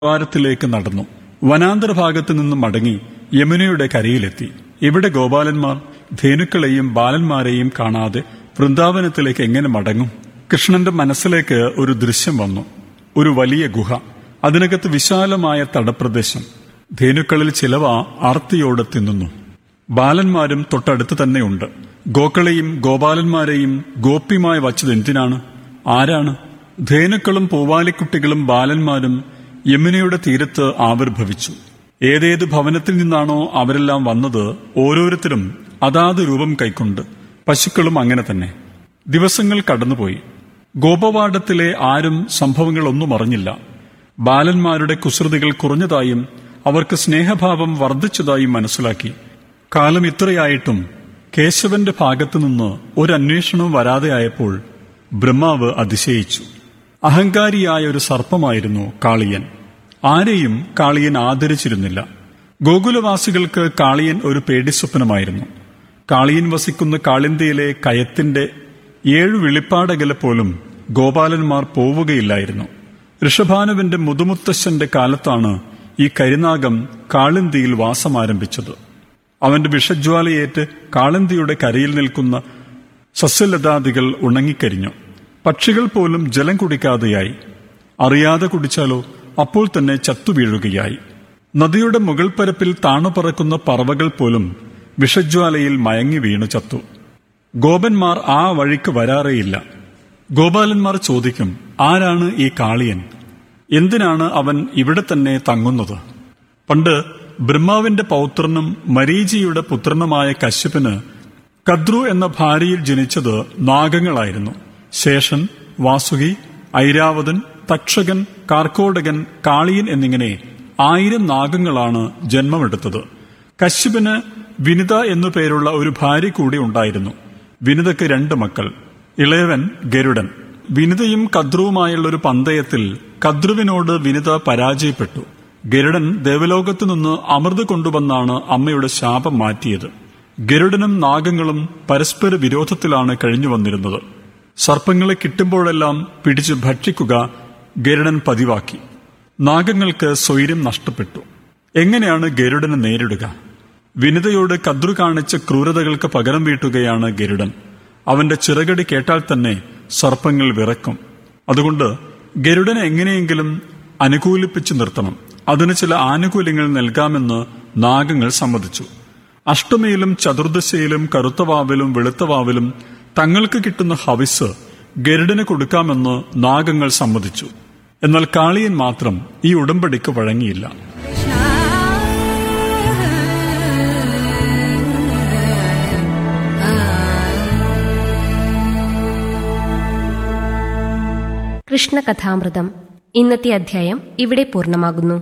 ദ്വാരത്തിലേക്ക് നടന്നു വനാന്തര ഭാഗത്തു നിന്നും മടങ്ങി യമുനയുടെ കരയിലെത്തി ഇവിടെ ഗോപാലന്മാർ ധേനുക്കളെയും ബാലന്മാരെയും കാണാതെ വൃന്ദാവനത്തിലേക്ക് എങ്ങനെ മടങ്ങും കൃഷ്ണന്റെ മനസ്സിലേക്ക് ഒരു ദൃശ്യം വന്നു ഒരു വലിയ ഗുഹ അതിനകത്ത് വിശാലമായ തടപ്രദേശം ധേനുക്കളിൽ ചിലവ ആർത്തിയോടെ തിന്നുന്നു ബാലന്മാരും തൊട്ടടുത്ത് തന്നെയുണ്ട് ഗോക്കളെയും ഗോപാലന്മാരെയും ഗോപ്യമായി വച്ചത് എന്തിനാണ് ആരാണ് ധേനുക്കളും പൂവാലിക്കുട്ടികളും ബാലന്മാരും യമുനയുടെ തീരത്ത് ആവിർഭവിച്ചു ഏതേത് ഭവനത്തിൽ നിന്നാണോ അവരെല്ലാം വന്നത് ഓരോരുത്തരും അതാത് രൂപം കൈക്കൊണ്ട് പശുക്കളും അങ്ങനെ തന്നെ ദിവസങ്ങൾ കടന്നുപോയി ഗോപവാഡത്തിലെ ആരും സംഭവങ്ങളൊന്നും അറിഞ്ഞില്ല ബാലന്മാരുടെ കുസൃതികൾ കുറഞ്ഞതായും അവർക്ക് സ്നേഹഭാവം വർദ്ധിച്ചതായും മനസ്സിലാക്കി കാലം ഇത്രയായിട്ടും കേശവന്റെ ഭാഗത്തുനിന്ന് ഒരു അന്വേഷണവും വരാതെയായപ്പോൾ ബ്രഹ്മാവ് അതിശയിച്ചു അഹങ്കാരിയായ ഒരു സർപ്പമായിരുന്നു കാളിയൻ ആരെയും കാളിയൻ ആദരിച്ചിരുന്നില്ല ഗോകുലവാസികൾക്ക് കാളിയൻ ഒരു പേടിസ്വപ്നമായിരുന്നു കാളിയൻ വസിക്കുന്ന കാളിന്തിയിലെ കയത്തിന്റെ ഏഴു വെളിപ്പാടകലെ പോലും ഗോപാലന്മാർ പോവുകയില്ലായിരുന്നു ഋഷഭാനുവിന്റെ മുതുമുത്തശ്ശന്റെ കാലത്താണ് ഈ കരിനാഗം കാളിന്തിയിൽ വാസമാരംഭിച്ചത് അവന്റെ വിഷജ്വാലയേറ്റ് കാളിന്തിയുടെ കരയിൽ നിൽക്കുന്ന സസ്യലതാദികൾ ഉണങ്ങിക്കരിഞ്ഞു പക്ഷികൾ പോലും ജലം കുടിക്കാതെയായി അറിയാതെ കുടിച്ചാലോ അപ്പോൾ തന്നെ ചത്തുവീഴുകയായി നദിയുടെ മുകൾ പരപ്പിൽ താണുപറക്കുന്ന പറവകൾ പോലും വിഷജ്വാലയിൽ മയങ്ങി വീണു ചത്തു ഗോപന്മാർ ആ വഴിക്ക് വരാറേയില്ല ഗോപാലന്മാർ ചോദിക്കും ആരാണ് ഈ കാളിയൻ എന്തിനാണ് അവൻ ഇവിടെ തന്നെ തങ്ങുന്നത് പണ്ട് ബ്രഹ്മാവിന്റെ പൗത്രനും മരീചിയുടെ പുത്രനുമായ കശ്യപന് കദ്രു എന്ന ഭാര്യയിൽ ജനിച്ചത് നാഗങ്ങളായിരുന്നു ശേഷൻ വാസുകി ഐരാവതൻ തക്ഷകൻ കാർക്കോടകൻ കാളിയൻ എന്നിങ്ങനെ ആയിരം നാഗങ്ങളാണ് ജന്മമെടുത്തത് കശ്യപന് വിനിത എന്നു പേരുള്ള ഒരു ഭാര്യ കൂടി ഉണ്ടായിരുന്നു വിനിതയ്ക്ക് രണ്ട് മക്കൾ ഇളയവൻ ഗരുഡൻ വിനിതയും കദ്രുവുമായുള്ള ഒരു പന്തയത്തിൽ കദ്രുവിനോട് വിനിത പരാജയപ്പെട്ടു ഗരുഡൻ ദേവലോകത്തു നിന്ന് അമൃത് കൊണ്ടുവന്നാണ് അമ്മയുടെ ശാപം മാറ്റിയത് ഗരുഡനും നാഗങ്ങളും പരസ്പര വിരോധത്തിലാണ് കഴിഞ്ഞു വന്നിരുന്നത് സർപ്പങ്ങളെ കിട്ടുമ്പോഴെല്ലാം പിടിച്ചു ഭക്ഷിക്കുക ഗരുഡൻ പതിവാക്കി നാഗങ്ങൾക്ക് സ്വൈര്യം നഷ്ടപ്പെട്ടു എങ്ങനെയാണ് ഗരുഡനെ നേരിടുക വിനിതയോട് കദ്രു കാണിച്ച ക്രൂരതകൾക്ക് പകരം വീട്ടുകയാണ് ഗരുഡൻ അവന്റെ ചിറകടി കേട്ടാൽ തന്നെ സർപ്പങ്ങൾ വിറക്കും അതുകൊണ്ട് ഗരുഡനെ എങ്ങനെയെങ്കിലും അനുകൂലിപ്പിച്ചു നിർത്തണം അതിന് ചില ആനുകൂല്യങ്ങൾ നൽകാമെന്ന് നാഗങ്ങൾ സമ്മതിച്ചു അഷ്ടമിയിലും ചതുർദശയിലും കറുത്തവാവിലും വെളുത്തവാവിലും തങ്ങൾക്ക് കിട്ടുന്ന ഹവിസ് ഗരുഡന് കൊടുക്കാമെന്ന് നാഗങ്ങൾ സമ്മതിച്ചു എന്നാൽ കാളിയൻ മാത്രം ഈ ഉടമ്പടിക്ക് വഴങ്ങിയില്ല കൃഷ്ണകഥാമൃതം ഇന്നത്തെ അധ്യായം ഇവിടെ പൂർണ്ണമാകുന്നു